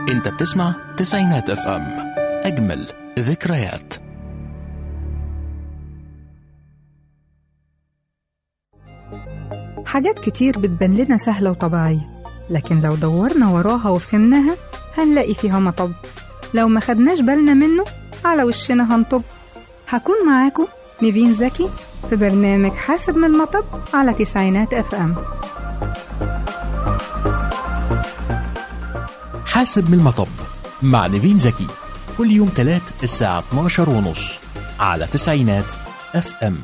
انت بتسمع تسعينات اف ام اجمل ذكريات حاجات كتير بتبان لنا سهلة وطبيعية لكن لو دورنا وراها وفهمناها هنلاقي فيها مطب لو ما خدناش بالنا منه على وشنا هنطب هكون معاكم نيفين زكي في برنامج حاسب من المطب على تسعينات اف ام حاسب من المطب مع نيفين زكي كل يوم تلات الساعة 12 ونص على تسعينات اف ام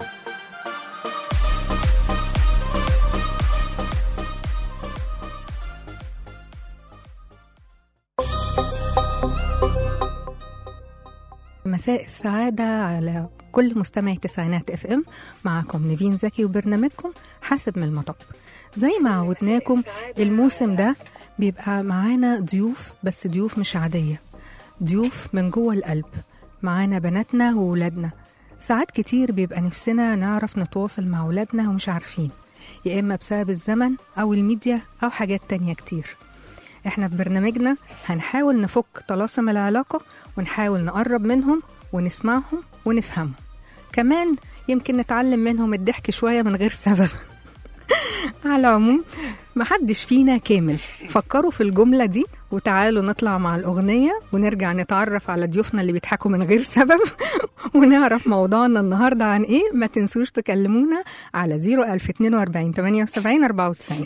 مساء السعادة على كل مستمعي تسعينات اف ام معكم نيفين زكي وبرنامجكم حاسب من المطب زي ما عودناكم الموسم ده بيبقى معانا ضيوف بس ضيوف مش عادية ضيوف من جوه القلب معانا بناتنا وولادنا ساعات كتير بيبقى نفسنا نعرف نتواصل مع ولادنا ومش عارفين يا إما بسبب الزمن أو الميديا أو حاجات تانية كتير احنا في برنامجنا هنحاول نفك طلاسم العلاقة ونحاول نقرب منهم ونسمعهم ونفهمهم كمان يمكن نتعلم منهم الضحك شوية من غير سبب على العموم محدش فينا كامل فكروا في الجملة دي وتعالوا نطلع مع الأغنية ونرجع نتعرف على ضيوفنا اللي بيضحكوا من غير سبب ونعرف موضوعنا النهاردة عن إيه ما تنسوش تكلمونا على 01042 78 94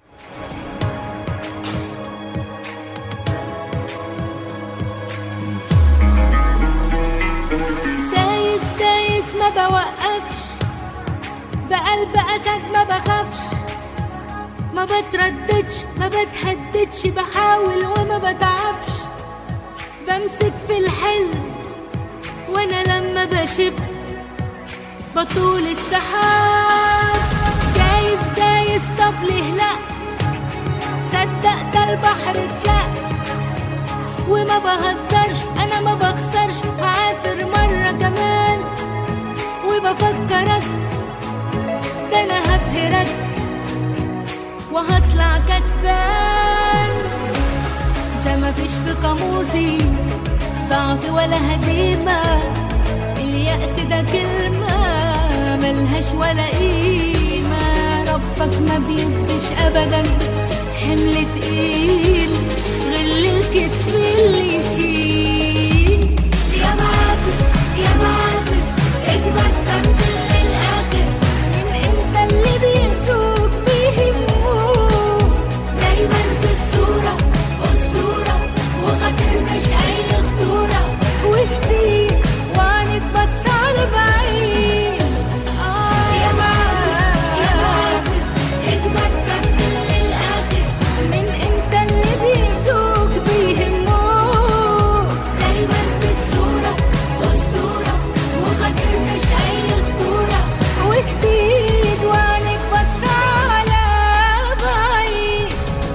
دايس دايس ما بوقفش بقلب اسد ما بخافش ما بترددش ما بتهددش بحاول وما بتعبش بمسك في الحلم وانا لما بشب بطول السحاب دايس دايس طب ليه لا صدقت البحر اتشق وما بهزرش انا ما بخسرش هعافر مرة كمان وبفكرك ده انا هبهرك وهطلع كسبان ده مفيش في قاموسي ضعف ولا هزيمة اليأس ده كلمة ملهاش ولا قيمة ربك ما بيديش أبدا حمل تقيل غل الكتف اللي يشيل يا معافر يا معافر اجمد كمل للآخر من امتى اللي بيرزوك بيهموك دايما في الصورة أسطورة وخاطر مش أي خطورة وشتيك وعنك بس على بعيد آه يا معافر يا معافر اجمد كمل للآخر من امتى اللي بيرزوك بيهموك دايما في الصورة أسطورة وخاطر مش أي خطورة وشتيك وعنك بس على بعيد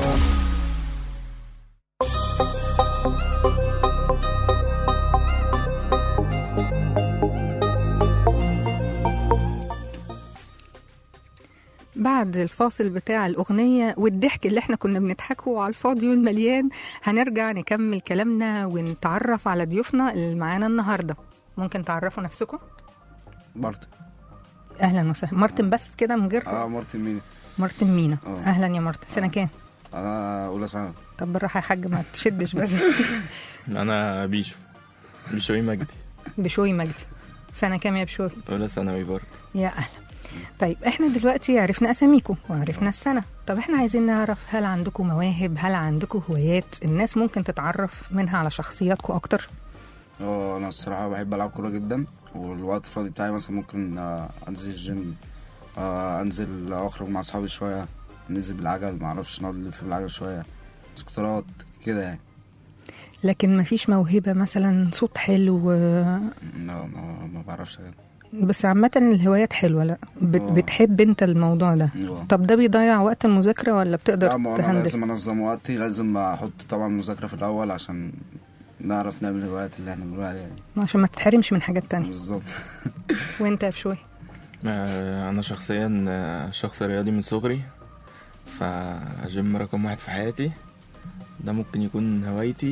بعد الفاصل بتاع الأغنية والضحك اللي احنا كنا بنضحكه على الفاضي والمليان هنرجع نكمل كلامنا ونتعرف على ضيوفنا اللي معانا النهاردة ممكن تعرفوا نفسكم مارتن أهلا وسهلا مارتن بس كده من غير اه مارتن مين مارتن مينا آه. أهلا يا مارتن سنة كام؟ انا اولى ثانوي طب بالراحة يا حاج ما تشدش بس انا بيشو بيشوي مجدي بشوي مجدي سنة كام يا بشوي؟ اولى ثانوي برضه يا أهلا طيب احنا دلوقتي عرفنا أساميكم وعرفنا السنة طب احنا عايزين نعرف هل عندكم مواهب هل عندكم هوايات الناس ممكن تتعرف منها على شخصياتكم أكتر اه انا الصراحه بحب العب كوره جدا والوقت الفاضي بتاعي مثلا ممكن آه، انزل الجيم آه، انزل اخرج مع اصحابي شويه ننزل بالعجل معرفش نقعد نلف بالعجل شويه سكوترات كده يعني لكن مفيش موهبة مثلا صوت حلو لا ما, ما بعرفش أغني. بس عامة الهوايات حلوة لا بت- آه. بتحب انت الموضوع ده آه. طب ده بيضيع وقت المذاكرة ولا لا بتقدر ما انا تهندل لازم انظم وقتي لازم احط طبعا المذاكره في الاول عشان نعرف نعمل الهوايات اللي احنا بنقول عليها دي. عشان ما تتحرمش من حاجات تانية بالظبط وانت يا بشوي آه، انا شخصيا آه، شخص رياضي من صغري فجيم رقم واحد في حياتي ده ممكن يكون هوايتي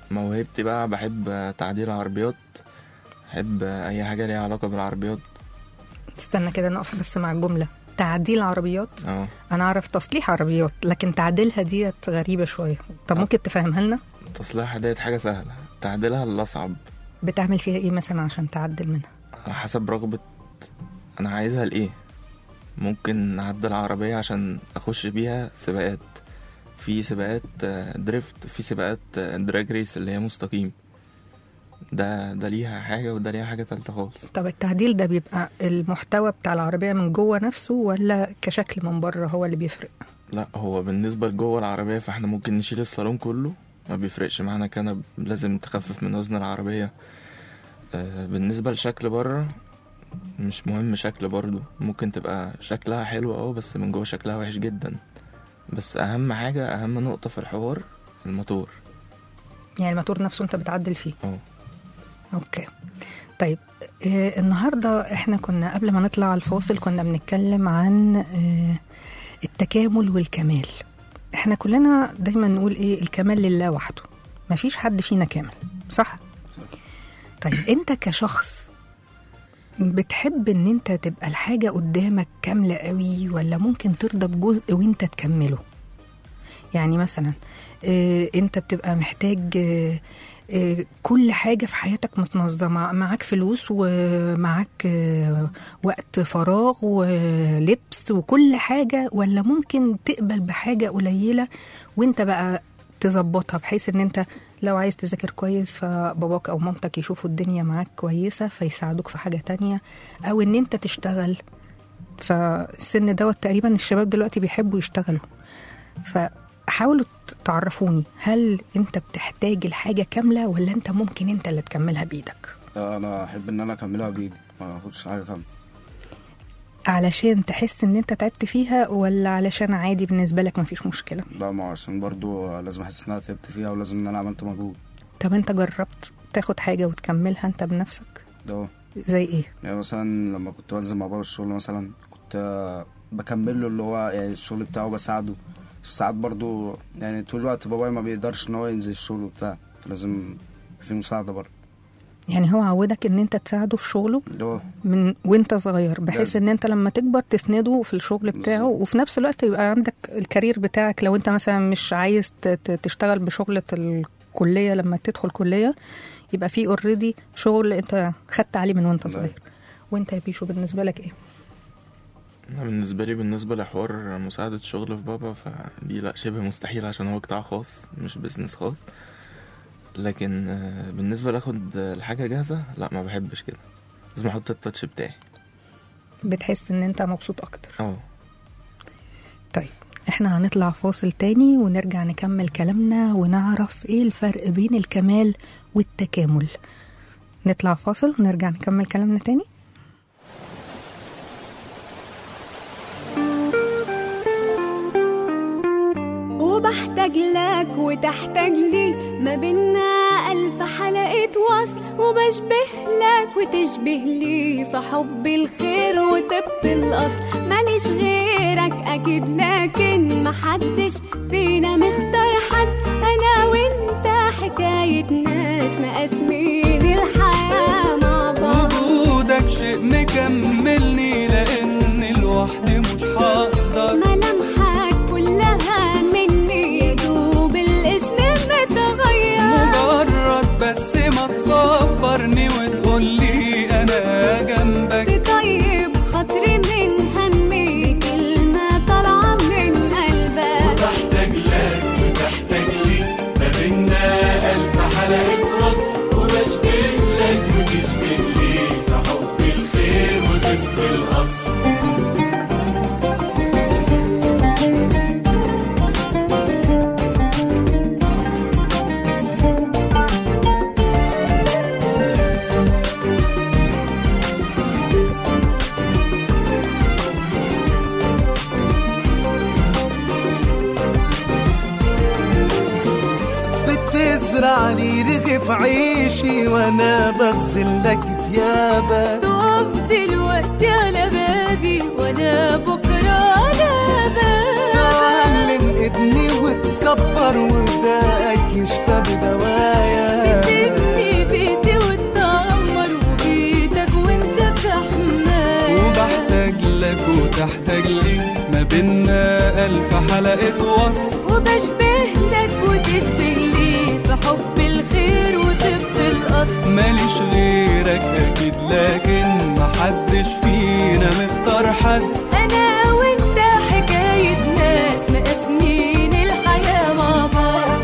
موهبتي بقى بحب تعديل عربيات بحب اي حاجه ليها علاقه بالعربيات استنى كده نقف بس مع الجمله تعديل عربيات اه انا اعرف تصليح عربيات لكن تعديلها ديت غريبه شويه طب آه. ممكن تفهمها لنا تصليحها ديت حاجه سهله تعديلها اللي اصعب بتعمل فيها ايه مثلا عشان تعدل منها على حسب رغبه انا عايزها لايه ممكن اعدل عربيه عشان اخش بيها سباقات في سباقات آه، دريفت في سباقات آه، دراج ريس اللي هي مستقيم ده ده ليها حاجه وده ليها حاجه تالته خالص طب التعديل ده بيبقى المحتوى بتاع العربيه من جوه نفسه ولا كشكل من بره هو اللي بيفرق لا هو بالنسبة لجوه العربية فاحنا ممكن نشيل الصالون كله ما بيفرقش معانا كنب لازم تخفف من وزن العربية آه، بالنسبة لشكل بره مش مهم شكل برضو ممكن تبقى شكلها حلو اه بس من جوه شكلها وحش جدا بس اهم حاجة اهم نقطة في الحوار الموتور يعني الموتور نفسه انت بتعدل فيه اه اوكي طيب آه النهارده احنا كنا قبل ما نطلع على الفاصل كنا بنتكلم عن آه التكامل والكمال احنا كلنا دايما نقول ايه الكمال لله وحده مفيش حد فينا كامل صح طيب انت كشخص بتحب ان انت تبقى الحاجة قدامك كاملة قوي ولا ممكن ترضى بجزء وانت تكمله يعني مثلا آه، انت بتبقى محتاج آه، آه، كل حاجة في حياتك متنظمة معاك فلوس ومعاك آه، وقت فراغ ولبس وكل حاجة ولا ممكن تقبل بحاجة قليلة وانت بقى تظبطها بحيث ان انت لو عايز تذاكر كويس فباباك او مامتك يشوفوا الدنيا معاك كويسة فيساعدوك في حاجة تانية او ان انت تشتغل فالسن دوت تقريبا الشباب دلوقتي بيحبوا يشتغلوا فحاولوا ت- تعرفوني هل انت بتحتاج الحاجة كاملة ولا انت ممكن انت اللي تكملها بايدك لا، انا احب ان انا اكملها بايدي ما اخدش حاجه كامله علشان تحس ان انت تعبت فيها ولا علشان عادي بالنسبة لك مفيش مشكلة لا ما هو عشان برضو لازم احس ان انا تعبت فيها ولازم ان انا عملت مجهود طب انت جربت تاخد حاجة وتكملها انت بنفسك ده هو. زي ايه يعني مثلا لما كنت بنزل مع بابا الشغل مثلا كنت آه، بكمل له اللي هو يعني الشغل بتاعه بساعده ساعات برضو يعني طول الوقت بابايا ما بيقدرش ان هو ينزل الشغل وبتاع فلازم في مساعدة برضه يعني هو عودك ان انت تساعده في شغله اللي هو من وانت صغير بحيث لازم. ان انت لما تكبر تسنده في الشغل بتاعه بالظبط. وفي نفس الوقت يبقى عندك الكارير بتاعك لو انت مثلا مش عايز ت- ت- تشتغل بشغلة الكلية لما تدخل كلية يبقى في اوريدي شغل انت خدت عليه من وانت لا. صغير وانت يا بيشو بالنسبة لك ايه؟ أنا بالنسبة لي بالنسبة لحوار مساعدة شغل في بابا فدي لا شبه مستحيل عشان هو قطاع خاص مش بيزنس خاص لكن آه، بالنسبة لاخد الحاجة جاهزة لا ما بحبش كده لازم احط التاتش بتاعي بتحس ان انت مبسوط اكتر اه طيب احنا هنطلع فاصل تاني ونرجع نكمل كلامنا ونعرف ايه الفرق بين الكمال والتكامل نطلع فاصل ونرجع نكمل كلامنا تاني وبحتاج لك وتحتاج لي ما بينا ألف حلقة وصل وبشبه لك وتشبه لي في حب الخير وطب الأصل ماليش غيرك أكيد لكن محدش فينا مختار حد أنا وأنت حكاية ناس مقاسمين الحياة مع بعض وجودك شيء مكملني لان لوحدي مش هقدر ملامحك كلها مني يا دوب الاسم متغير مجرد بس ما تصبرني وتقولي انا جنبك تطيب خاطري من همي كلمة طالعة من قلبك بحتاج لك وتحتاج لي ما بينا ألف حلقة وصل وبشبه لك وتشبه لي في حب الخير وطب الأصل بتزرع لي رغف عيشي وانا بغسل لك تيابك تقف دلوقتي على بابي وانا بكرة على بابك تعلم ابني وتكبر وداك يشفى بدوايا ألف حلقة وصل وبشبه لك وتشبه لي في حب الخير وطب الأصل ماليش غيرك أكيد لكن محدش فينا مختار حد أنا وأنت حكاية ناس مقسمين الحياة مع بعض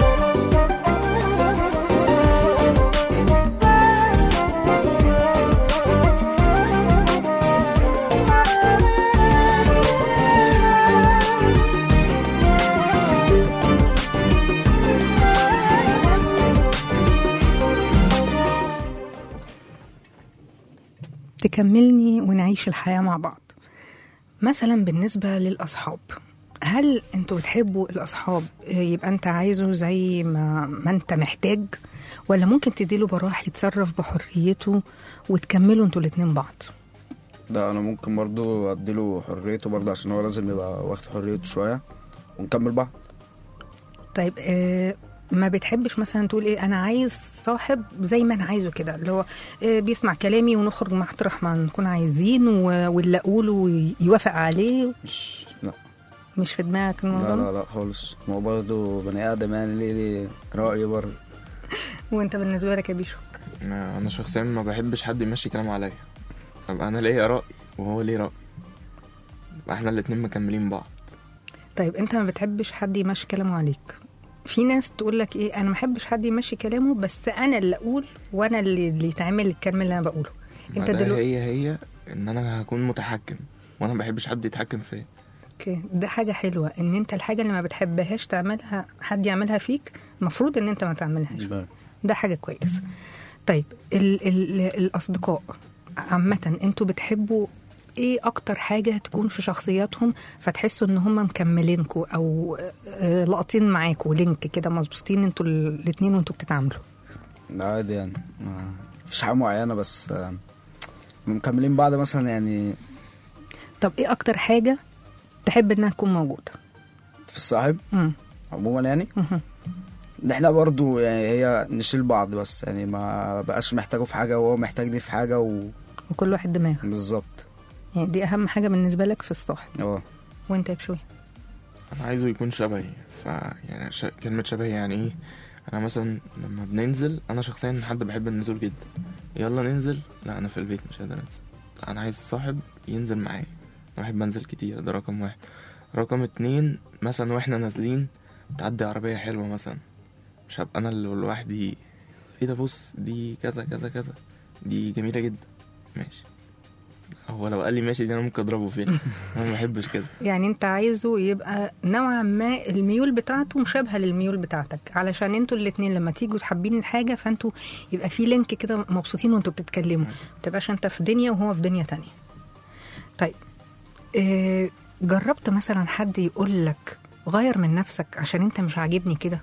تكملني ونعيش الحياة مع بعض مثلا بالنسبة للأصحاب هل انتوا بتحبوا الأصحاب آه، يبقى انت عايزه زي ما, ما انت محتاج ولا ممكن تديله براح يتصرف بحريته وتكملوا انتوا الاتنين بعض ده انا ممكن برضو اديله حريته برضو عشان هو لازم يبقى واخد حريته شويه ونكمل بعض طيب آه ما بتحبش مثلا تقول ايه انا عايز صاحب زي ما انا عايزه كده اللي هو آه بيسمع كلامي ونخرج مطرح ما نكون عايزين و- واللي اقوله يوافق عليه مش لا مش في دماغك الموضوع لا ده؟ لا لا خالص هو برضه بني ادم يعني ليه ليه رأي برضه وانت بالنسبه لك يا بيشو ما انا شخصيا ما بحبش حد يمشي كلامه عليا ابقى انا ليا راي وهو ليه راي يبقى احنا الاتنين مكملين بعض طيب انت ما بتحبش حد يمشي كلامه عليك في ناس تقول لك ايه انا ما بحبش حد يمشي كلامه بس انا اللي اقول وانا اللي اللي يتعمل الكلام اللي انا بقوله انت بعدها دلوقتي هي هي ان انا هكون متحكم وانا ما بحبش حد يتحكم فيا اوكي ده حاجه حلوه ان انت الحاجه اللي ما بتحبهاش تعملها حد يعملها فيك المفروض ان انت ما تعملهاش ده حاجه كويسه طيب ال ال الاصدقاء عامه انتوا بتحبوا ايه اكتر حاجه تكون في شخصياتهم فتحسوا ان هم مكملينكوا او آه، لاقطين معاكوا لينك كده مظبوطين انتوا الاثنين وانتوا بتتعاملوا ده عادي يعني ما فيش حاجة معينة بس آه، مكملين بعض مثلا يعني طب ايه اكتر حاجه تحب انها تكون موجوده في الصاحب مم. عموما يعني مهم. ان احنا برضو يعني هي نشيل بعض بس يعني ما بقاش محتاجه في حاجة وهو محتاجني في حاجة وكل واحد دماغ وبالظبط يعني دي اهم حاجه بالنسبه لك في الصاحب اه وانت يا بشوي انا عايزه يكون شبهي ف يعني ش... كلمه شبهي يعني ايه انا مثلا لما بننزل انا شخصيا حد بحب النزول جدا يلا ننزل لا انا في البيت مش قادر انزل لا انا عايز صاحب ينزل معايا انا بحب انزل كتير ده رقم واحد رقم اتنين مثلا واحنا نازلين تعدي عربيه حلوه مثلا مش هبقى انا اللي لوحدي ايه ده بص دي كذا كذا كذا دي جميله جدا ماشي هو لو قال لي ماشي دي انا ممكن اضربه فيها انا ما بحبش كده يعني انت عايزه يبقى نوعا ما الميول بتاعته مشابهه للميول بتاعتك علشان انتوا الاتنين لما تيجوا حابين الحاجه فانتوا يبقى في لينك كده مبسوطين وانتوا بتتكلموا ما تبقاش انت في دنيا وهو في دنيا تانية طيب اه جربت مثلا حد يقول لك غير من نفسك عشان انت مش عاجبني كده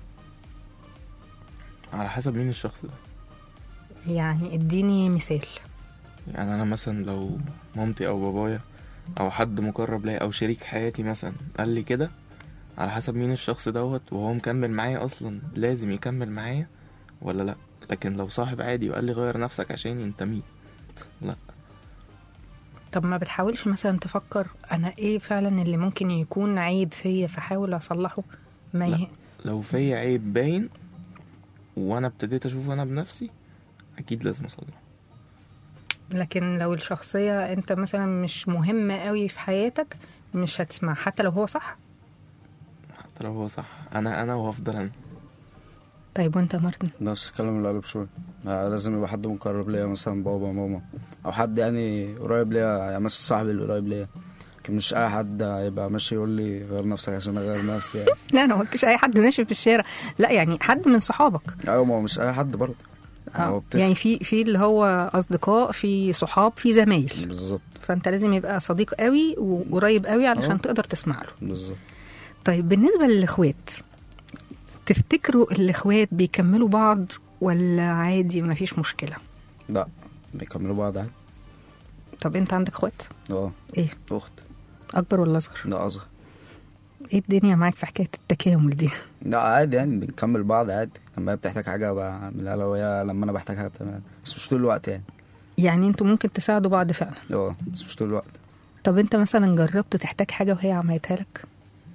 على حسب مين الشخص ده يعني اديني مثال يعني انا مثلا لو مامتي او بابايا او حد مقرب ليا او شريك حياتي مثلا قال لي كده على حسب مين الشخص دوت وهو مكمل معايا اصلا لازم يكمل معايا ولا لا لكن لو صاحب عادي وقال لي غير نفسك عشان انت مين لا طب ما بتحاولش مثلا تفكر انا ايه فعلا اللي ممكن يكون عيب فيا فحاول اصلحه ما لا. يه... لو في عيب باين وانا ابتديت اشوف انا بنفسي اكيد لازم اصلحه لكن لو الشخصية انت مثلا مش مهمة قوي في حياتك مش هتسمع حتى لو هو صح حتى لو هو صح انا انا وهفضل انا طيب وانت يا مارتن نفس الكلام اللي قاله بشوية آه، لازم يبقى حد مقرب ليا مثلا بابا ماما او حد يعني قريب ليا يعني مثلا صاحبي اللي قريب ليا لكن مش اي حد يبقى ماشي يقول لي غير نفسك عشان اغير نفسي يعني لا انا ما قلتش اي حد ماشي في الشارع لا يعني حد من صحابك ايوه ما هو مش اي حد برضه هو آه. بتفرق. يعني في في اللي هو اصدقاء في صحاب في زمايل بالظبط فانت لازم يبقى صديق قوي وقريب قوي علشان آه. تقدر تسمع له بالظبط طيب بالنسبة للاخوات تفتكروا الاخوات بيكملوا بعض ولا عادي ما فيش مشكلة لا بيكملوا بعض عادي طب انت عندك اخوات اه ايه اخت اكبر ولا اصغر ده اصغر ايه الدنيا معاك في حكاية التكامل دي لا عادي يعني بنكمل بعض عادي لما هي بتحتاج حاجة بعملها لها وهي لما انا بحتاج حاجة بتعملها بس مش طول الوقت يعني يعني انتوا ممكن تساعدوا بعض فعلا اه بس مش طول الوقت طب انت مثلا جربت تحتاج حاجة وهي عملتها لك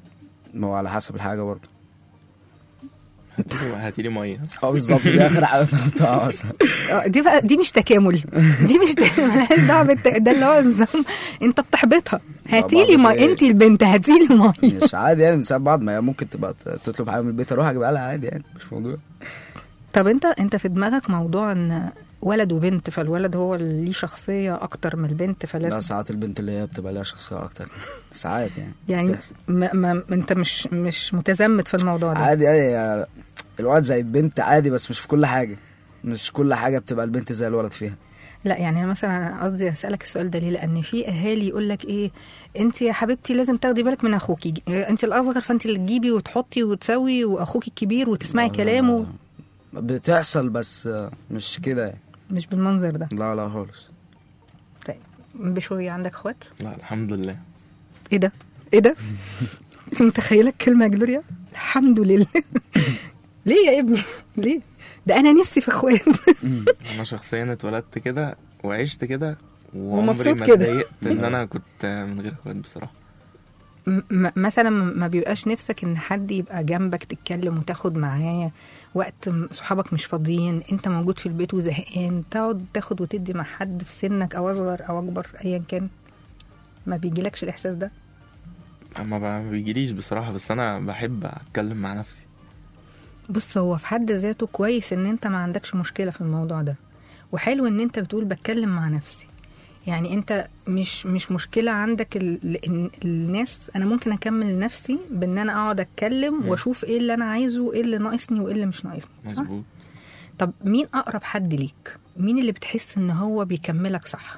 ما هو على حسب الحاجه برضه هاتيلي هاتيلي ميه اه بالظبط دي اخر حاجه طلعتها مثلا آه، دي بقى دي مش تكامل دي مش تك- ملهاش دعوه بالت- ده اللي هو نظام انت بتحبطها هاتي لي ما بعض في- انت البنت هاتي لي ميه مش عادي يعني بنساعد بعض ما هي ممكن تبقى ت- تطلب حاجه من البيت اروح اجيبها لها عادي يعني مش موضوع طب انت انت في دماغك موضوع ان ولد وبنت فالولد هو اللي ليه شخصيه اكتر من البنت لا فلازم ساعات البنت اللي هي بتبقى لها شخصيه اكتر ساعات يعني يعني بتحصل. ما ما انت مش مش متزمت في الموضوع ده عادي يعني الولد زي البنت عادي بس مش في كل حاجه مش كل حاجه بتبقى البنت زي الولد فيها لا يعني أنا مثلا أنا قصدي اسالك السؤال ده ليه لان في اهالي يقول لك ايه انت يا حبيبتي لازم تاخدي بالك من اخوكي انت الاصغر فانت اللي تجيبي وتحطي وتسوي واخوك الكبير وتسمعي كلامه بتحصل بس آه، مش كده يعني مش بالمنظر ده لا لا خالص طيب بشوي عندك اخوات لا الحمد لله ايه ده ايه ده انت متخيله الكلمه يا جلوريا الحمد لله ليه يا ابني ليه ده انا نفسي في اخوات انا شخصيا اتولدت كده وعشت كده ومبسوط وعمري ما كده. اتضايقت ان انا كنت من غير اخوات بصراحه م- م- مثلا ما بيبقاش نفسك ان حد يبقى جنبك تتكلم وتاخد معاه وقت م- صحابك مش فاضيين انت موجود في البيت وزهقان تقعد تاخد وتدي مع حد في سنك او اصغر او اكبر ايا كان ما بيجيلكش الاحساس ده اما ب- ما بيجيليش بصراحه بس انا بحب اتكلم مع نفسي بص هو في حد ذاته كويس ان انت ما عندكش مشكله في الموضوع ده وحلو ان انت بتقول بتكلم مع نفسي يعني انت مش مش مشكله عندك ال... ال... الناس انا ممكن اكمل نفسي بان انا اقعد اتكلم مم. واشوف ايه اللي انا عايزه وايه اللي ناقصني وايه اللي مش ناقصني صح؟ مظبوط طب مين اقرب حد ليك مين اللي بتحس ان هو بيكملك صح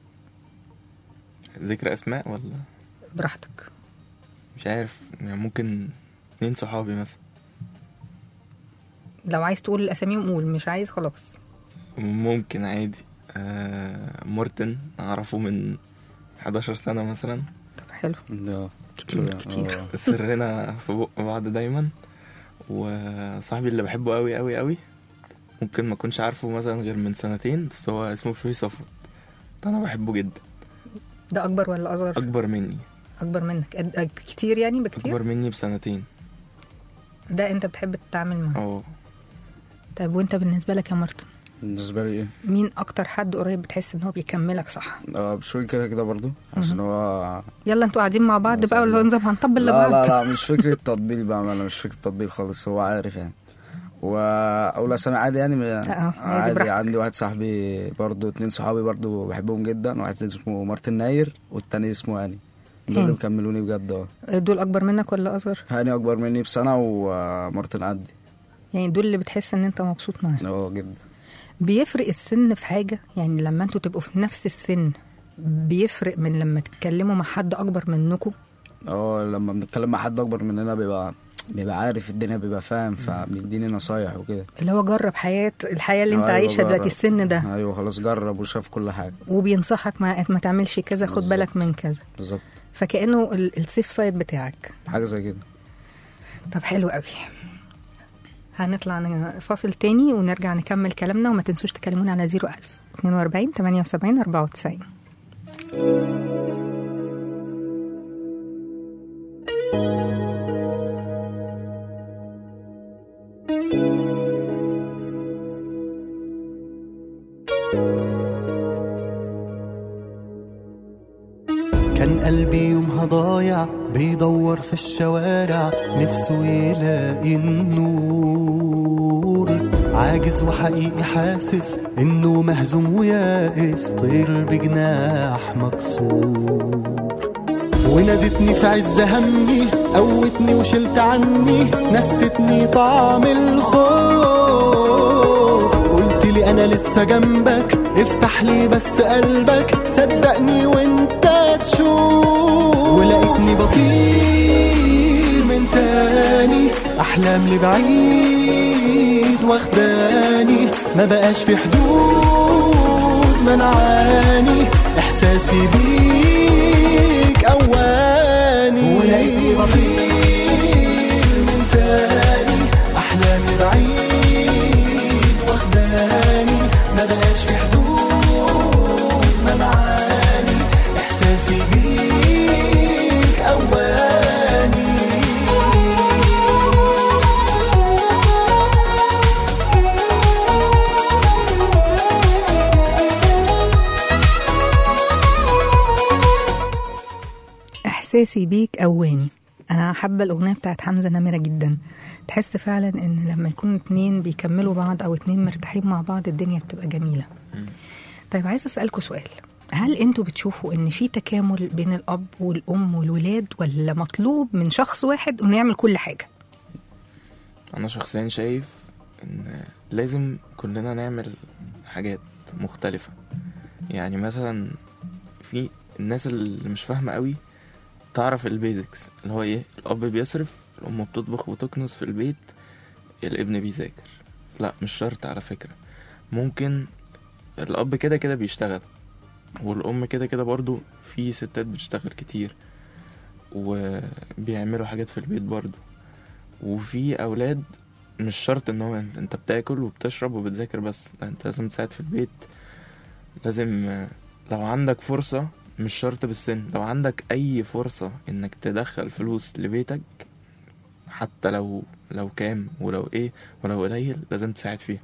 ذكر اسماء ولا براحتك مش عارف يعني ممكن اتنين صحابي مثلا لو عايز تقول اساميهم قول مش عايز خلاص ممكن عادي آه مورتن اعرفه من 11 سنه مثلا طب حلو ده كتير كتير آه. سرنا في بق بعض دايما وصاحبي اللي بحبه قوي قوي قوي ممكن ما اكونش عارفه مثلا غير من سنتين بس هو اسمه بشوي صفوت ده انا بحبه جدا ده اكبر ولا اصغر اكبر مني اكبر منك قد- قد- كتير يعني بكتير اكبر مني بسنتين ده انت بتحب تتعامل معاه اه طيب وانت بالنسبه لك يا مارتن بالنسبه لي ايه مين اكتر حد قريب بتحس ان هو بيكملك صح آه بشوي كده كده برضو عشان هو يلا انتوا قاعدين مع بعض ما بقى شاء ولا الله. نظام هنطبل لا لبعض لا لا مش فكرة تطبيل بقى انا مش فكرة تطبيل خالص هو عارف يعني واقول اسامي عادي يعني اه، عادي عادي براحتك. عندي واحد صاحبي برضو اتنين صحابي برضو بحبهم جدا واحد اسمه مارتن ناير والتاني اسمه هاني دول اللي هاني. مكملوني بجد اه دول اكبر منك ولا اصغر هاني اكبر مني بسنة ومارتن قدي يعني دول اللي بتحس ان انت مبسوط معاهم اه جدا بيفرق السن في حاجه يعني لما انتوا تبقوا في نفس السن بيفرق من لما تتكلموا مع حد اكبر منكم اه لما بنتكلم مع حد اكبر مننا بيبقى بيبقى عارف الدنيا بيبقى فاهم فبيديني نصايح وكده اللي هو جرب حياه الحياه اللي انت أيوة عايشها دلوقتي جرب. السن ده ايوه خلاص جرب وشاف كل حاجة وبينصحك ما, ما تعملش كذا خد بالظبط. بالك من كذا بالظبط فكانه ال- السيف سايد بتاعك حاجة زي كده طب حلو قوي هنطلع ن- فاصل تاني ونرجع نكمل كلامنا وما تنسوش تكلمونا على 01000 42 78 94 كان قلبي يومها ضايع بيدور في الشوارع نفسه يلاقي النور عاجز وحقيقي حاسس انه مهزوم ويائس طير بجناح مكسور ونادتني في عز همي قوتني وشلت عني نستني طعم الخوف قلت لي انا لسه جنبك افتح لي بس قلبك صدقني وانت تشوف ولقيتني بطير من تاني احلام لبعيد واخداني ما بقاش في حدود منعاني احساسي بيك اواني ولقيتني بطير من تاني احلامي بعيد واخداني ما بقاش في حدود منعاني احساسي بيك اواني احساسي بيك قواني انا حابه الاغنيه بتاعت حمزه نمره جدا تحس فعلا ان لما يكونوا اتنين بيكملوا بعض او اتنين مرتاحين مع بعض الدنيا بتبقى جميله طيب عايزه اسالكوا سؤال هل انتوا بتشوفوا ان في تكامل بين الاب والام والولاد ولا مطلوب من شخص واحد انه يعمل كل حاجه انا شخصيا شايف ان لازم كلنا نعمل حاجات مختلفة يعني مثلا في الناس اللي مش فاهمة قوي تعرف البيزكس اللي هو ايه الاب بيصرف الام بتطبخ وتكنس في البيت الابن بيذاكر لا مش شرط على فكرة ممكن الاب كده كده بيشتغل والام كده كده برضو في ستات بتشتغل كتير وبيعملوا حاجات في البيت برضو وفي اولاد مش شرط ان هو انت, انت بتاكل وبتشرب وبتذاكر بس لا انت لازم تساعد في البيت لازم آه، لو عندك فرصة مش شرط بالسن لو عندك اي فرصة انك تدخل فلوس لبيتك حتى لو لو كام ولو ايه ولو قليل لازم تساعد فيه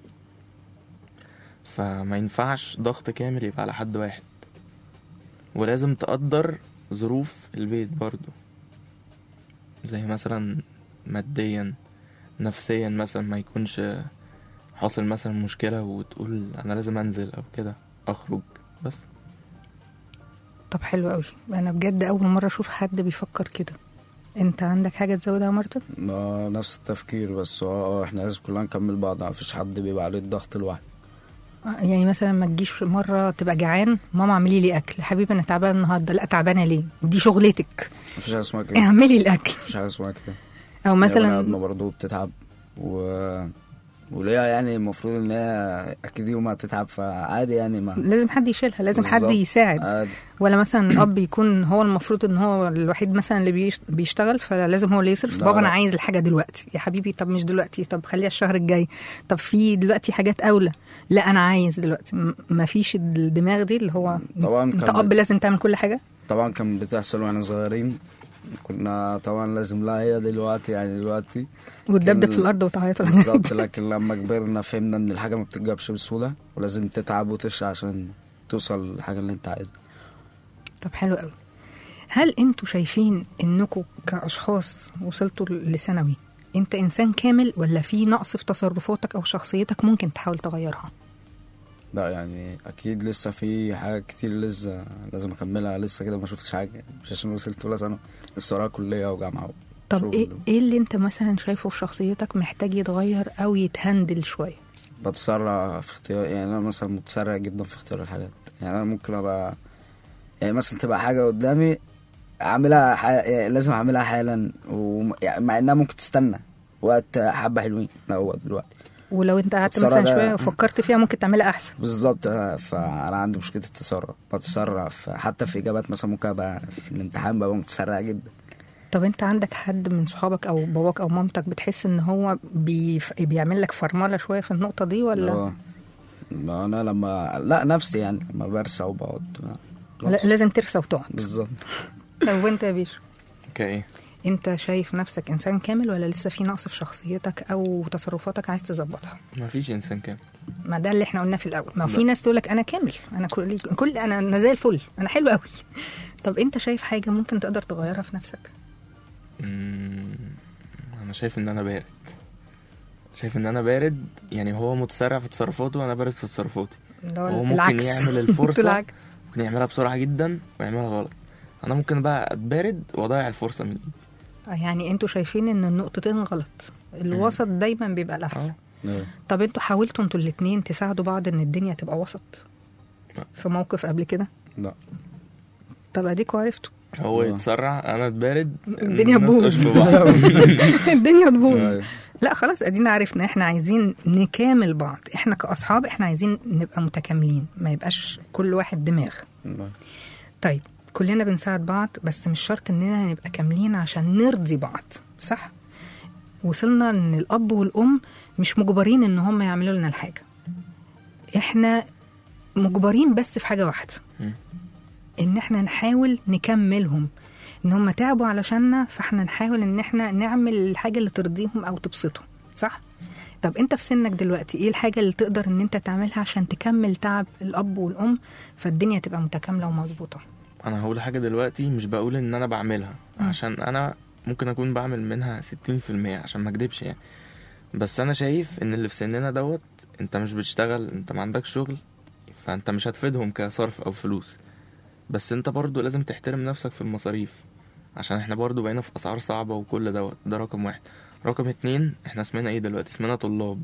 فما ينفعش ضغط كامل يبقى على حد واحد ولازم تقدر ظروف البيت برضو زي مثلا ماديا نفسيا مثلا ما يكونش حاصل مثلا مشكلة وتقول أنا لازم أنزل أو كده أخرج بس طب حلو قوي انا بجد اول مره اشوف حد بيفكر كده انت عندك حاجه تزودها يا مرتب آه، نفس التفكير بس هو اه احنا لازم كلنا نكمل بعض مفيش حد بيبقى عليه الضغط لوحده يعني مثلا ما تجيش مره تبقى جعان ماما اعملي لي اكل يا حبيبي انا تعبانه النهارده لا تعبانه ليه دي شغلتك مفيش حاجه اسمها كده اعملي الاكل مفيش حاجه اسمها كده او مثلا مثلا ابنه برضه بتتعب و وليها يعني المفروض ان هي اكيد يوم هتتعب فعادي يعني ما لازم حد يشيلها لازم حد بالظبط. يساعد عادي ولا مثلا الاب يكون هو المفروض ان هو الوحيد مثلا اللي بيش- بيشتغل فلازم هو اللي يصرف لا، بابا انا لا. عايز الحاجه دلوقتي يا حبيبي طب مش دلوقتي طب خليها الشهر الجاي طب في دلوقتي حاجات اولى لا انا عايز دلوقتي م- ما فيش الدماغ دي اللي هو طبعا انت كان- اب لازم تعمل كل حاجه طبعا كان بتحصل واحنا صغيرين كنا طبعا لازم لا هي دلوقتي يعني دلوقتي وتدبدب كان- في الارض وتعيط بالظبط لكن لما كبرنا فهمنا ان الحاجه ما بتتجابش بسهوله ولازم تتعب وتشقى عشان توصل للحاجه اللي انت عايزها طب حلو قوي هل انتوا شايفين انكم كاشخاص وصلتوا لثانوي انت انسان كامل ولا في نقص في تصرفاتك او شخصيتك ممكن تحاول تغيرها لا يعني اكيد لسه في حاجات كتير لسه لازم اكملها لسه كده ما شفتش حاجه مش عشان وصلت اولى ثانوي لسه ورايا كليه وجامعه طب وشغل. ايه ايه اللي انت مثلا شايفه في شخصيتك محتاج يتغير او يتهندل شويه بتسرع في اختيار يعني انا مثلا متسرع جدا في اختيار الحاجات يعني انا ممكن ابقى يعني مثلا تبقى حاجه قدامي اعملها ح... يعني لازم اعملها حالا وم... يعني مع انها ممكن تستنى وقت حبه حلوين لا هو دلوقتي ولو انت قعدت السرعة مثلا ده- شويه وفكرت فيها ممكن تعملها احسن بالظبط آه، فانا عندي مشكله التسرع بتسرع في حتى في اجابات مثلا ممكن ابقى في الامتحان ببقى متسرع جدا طب انت عندك حد من صحابك او باباك او مامتك بتحس ان هو بيف... بيعمل لك فرمله شويه في النقطه دي ولا اه ما انا لما لا نفسي يعني لما برسى وبقعد لا لازم ترسى وتقعد بالظبط طب وانت يا بيشو كايه انت شايف نفسك انسان كامل ولا لسه في نقص في شخصيتك او تصرفاتك عايز تظبطها ما فيش انسان كامل ما ده اللي احنا قلناه في الاول ما هو في لا. ناس تقول لك انا كامل انا كل كل انا انا زي الفل انا حلو قوي طب انت شايف حاجه ممكن تقدر تغيرها في نفسك مم، انا شايف ان انا بارد شايف ان انا بارد يعني هو متسرع في تصرفاته وانا بارد في تصرفاتي اللي هو هو ممكن العكس يعمل الفرصة. العكس. ممكن يعملها بسرعه جدا ويعملها غلط انا ممكن بقى اتبارد واضيع الفرصه من ايدي آه، يعني انتوا شايفين ان النقطتين غلط الوسط دايما بيبقى الاحسن اه آه. طب انتوا حاولتوا انتوا الاتنين تساعدوا بعض ان الدنيا تبقى وسط لا. في موقف قبل كده لا طب اديكوا عرفتوا هو آه. يتسرع انا اتبارد الدنيا نطقش تبوظ في بعض الدنيا تبوظ أيوة. لا خلاص ادينا عرفنا احنا عايزين نكامل بعض احنا كاصحاب احنا عايزين نبقى متكاملين ما يبقاش كل واحد دماغ لا. طيب كلنا بنساعد بعض بس مش شرط اننا نبقى كاملين عشان نرضي بعض صح وصلنا ان الاب والام مش مجبرين ان هم يعملوا لنا الحاجه احنا مجبرين بس في حاجه واحده مم. ان احنا نحاول نكملهم ان هم تعبوا علشاننا فاحنا نحاول ان احنا نعمل الحاجه اللي ترضيهم او تبسطهم صح طب انت في سنك دلوقتي ايه الحاجه اللي تقدر ان انت تعملها عشان تكمل تعب الاب والام فالدنيا تبقى متكامله ومظبوطه انا هقول حاجه دلوقتي مش بقول ان انا بعملها مم. عشان انا ممكن اكون بعمل منها 60% عشان ما اكدبش يعني بس انا شايف ان اللي في سننا دوت انت مش بتشتغل انت ما عندكش شغل فانت مش هتفيدهم كصرف او فلوس بس انت برضو لازم تحترم نفسك في المصاريف عشان احنا برضو بقينا في اسعار صعبة وكل دوت ده رقم واحد رقم اتنين احنا اسمنا ايه دلوقتي اسمنا طلاب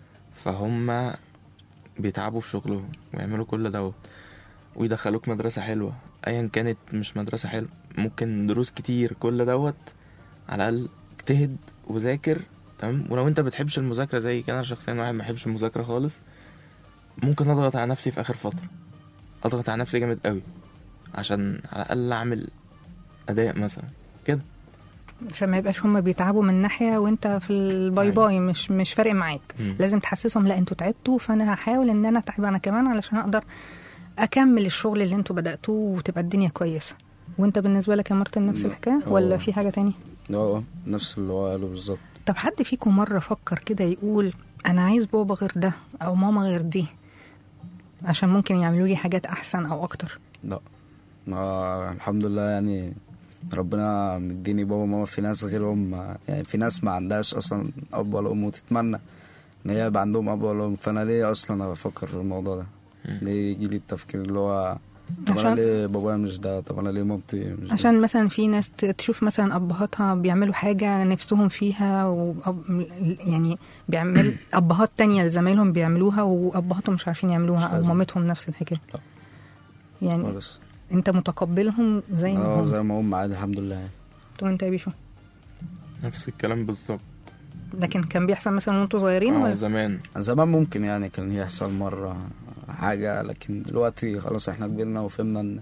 فهم بيتعبوا في شغلهم ويعملوا كل دوت ويدخلوك مدرسة حلوة ايا كانت مش مدرسة حلوة ممكن دروس كتير كل دوت على الاقل اجتهد وذاكر تمام ولو انت بتحبش المذاكرة زي كده انا شخصيا واحد ما بحبش المذاكرة خالص ممكن اضغط على نفسي في اخر فترة اضغط على نفسي جامد قوي عشان على الاقل اعمل اداء مثلا كده عشان ما يبقاش هما بيتعبوا من ناحيه وانت في الباي أيوة. باي مش مش فارق معاك مم. لازم تحسسهم لا انتوا تعبتوا فانا هحاول ان انا اتعب انا كمان علشان اقدر اكمل الشغل اللي انتوا بداتوه وتبقى الدنيا كويسه وانت بالنسبه لك يا مارتن نفس لا. الحكايه ولا هو- في حاجه تانية اه نفس اللي هو قاله بالظبط طب حد فيكم مره فكر كده يقول انا عايز بابا غير ده او ماما غير دي عشان ممكن يعملوا لي حاجات احسن او اكتر لا ما الحمد لله يعني ربنا مديني بابا وماما في ناس غيرهم يعني في ناس ما عندهاش اصلا اب ولا ام وتتمنى ان هي يبقى عندهم اب ولا ام فانا ليه اصلا بفكر في الموضوع ده ليه يجي لي التفكير اللي هو طب انا عشان- ليه بابايا مش ده طب انا ليه مامتي مش ده عشان مثلا في ناس ت- تشوف مثلا ابهاتها بيعملوا حاجه نفسهم فيها وأب يعني بيعمل ابهات تانية لزمايلهم بيعملوها وابهاتهم مش عارفين مش يعملوها او لازم. مامتهم نفس الحكايه لا. يعني خالص انت متقبلهم زي ما اه هم زي ما هم عادي الحمد لله يعني. طب انت يا بيشو نفس الكلام بالظبط لكن كان بيحصل مثلا وانتوا صغيرين اه ولا زمان زمان ممكن يعني كان يحصل مرة حاجة لكن دلوقتي خلاص احنا كبرنا وفهمنا ان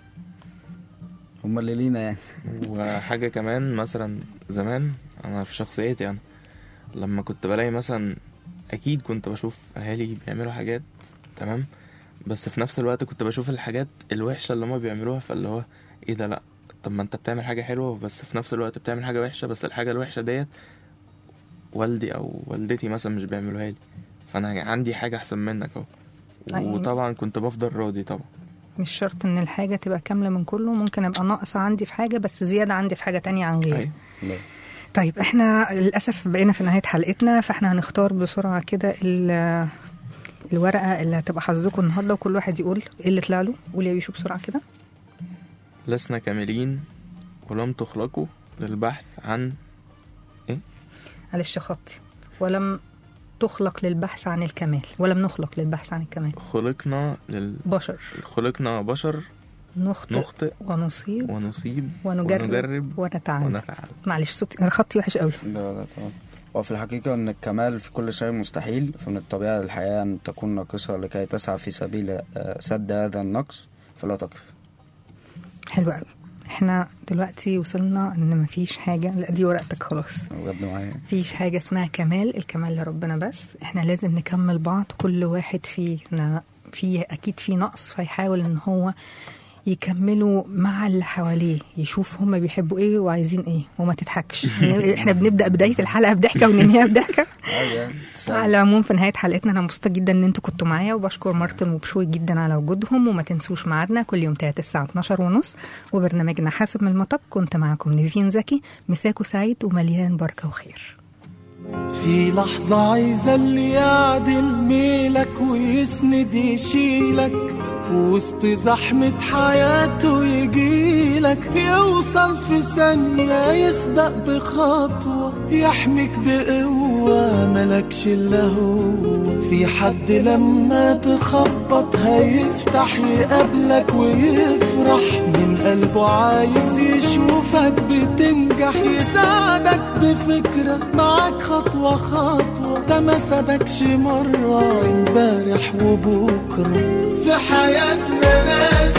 هما اللي لينا يعني وحاجة كمان مثلا زمان أنا في شخصيتي أنا لما كنت بلاقي مثلا أكيد كنت بشوف أهالي بيعملوا حاجات تمام بس في نفس الوقت كنت بشوف الحاجات الوحشة اللي هما بيعملوها فاللي هو إيه ده لأ طب ما أنت بتعمل حاجة حلوة بس في نفس الوقت بتعمل حاجة وحشة بس الحاجة الوحشة ديت والدي أو والدتي مثلا مش بيعملوها لي فأنا عندي حاجة أحسن منك أهو أيوة. وطبعا كنت بفضل راضي طبعا مش شرط ان الحاجه تبقى كامله من كله ممكن ابقى ناقصه عندي في حاجه بس زياده عندي في حاجه تانية عن غيري أيوة. لا. طيب احنا للاسف بقينا في نهايه حلقتنا فاحنا هنختار بسرعه كده ال- الورقه اللي هتبقى حظكم النهارده وكل واحد يقول ايه اللي طلع له قول يا بيشو بسرعه كده لسنا كاملين ولم تخلقوا للبحث عن معلش خطي ولم تخلق للبحث عن الكمال ولم نخلق للبحث عن الكمال خلقنا لل... بشر خلقنا بشر نخطئ نخطئ ونصيب ونصيب ونجرب, ونجرب ونتعلم ونتعلم معلش صوتي أنا خطي وحش قوي ده ده تمام وفي الحقيقة أن الكمال في كل شيء مستحيل فمن الطبيعي للحياة أن تكون ناقصة لكي تسعى في سبيل آه، سد هذا النقص فلا تقف حلو قوي احنا دلوقتي وصلنا ان مفيش حاجه لا دي ورقتك خلاص بجد معايا مفيش حاجة اسمها كمال الكمال لربنا بس احنا لازم نكمل بعض كل واحد فينا في اكيد في نقص فيحاول ان هو يكملوا مع اللي حواليه يشوف هما بيحبوا ايه وعايزين ايه وما تضحكش احنا بنبدا بدايه الحلقه بضحكه وننهيها بضحكه عادي يعني على العموم في نهايه حلقتنا انا مبسوطه جدا ان انتوا كنتوا معايا وبشكر مارتن وبشوي جدا على وجودهم وما تنسوش ميعادنا كل يوم تلات الساعه 12 ونص وبرنامجنا حاسب من المطب كنت معاكم نيفين زكي مساكو سعيد ومليان بركه وخير في لحظة عايزة اللي يعدل ميلك ويسند يشيلك وسط زحمة حياته يجيلك يوصل في ثانية يسبق بخطوة يحميك بقوة ملكش إلا هو في حد لما تخبط هيفتح يقابلك ويفرح من قلبه عايز يشوفك بتنجح يساعدك بفكرة معاك خطوة خطوة ده ما سابكش مرة امبارح وبكرة في حياتنا ناس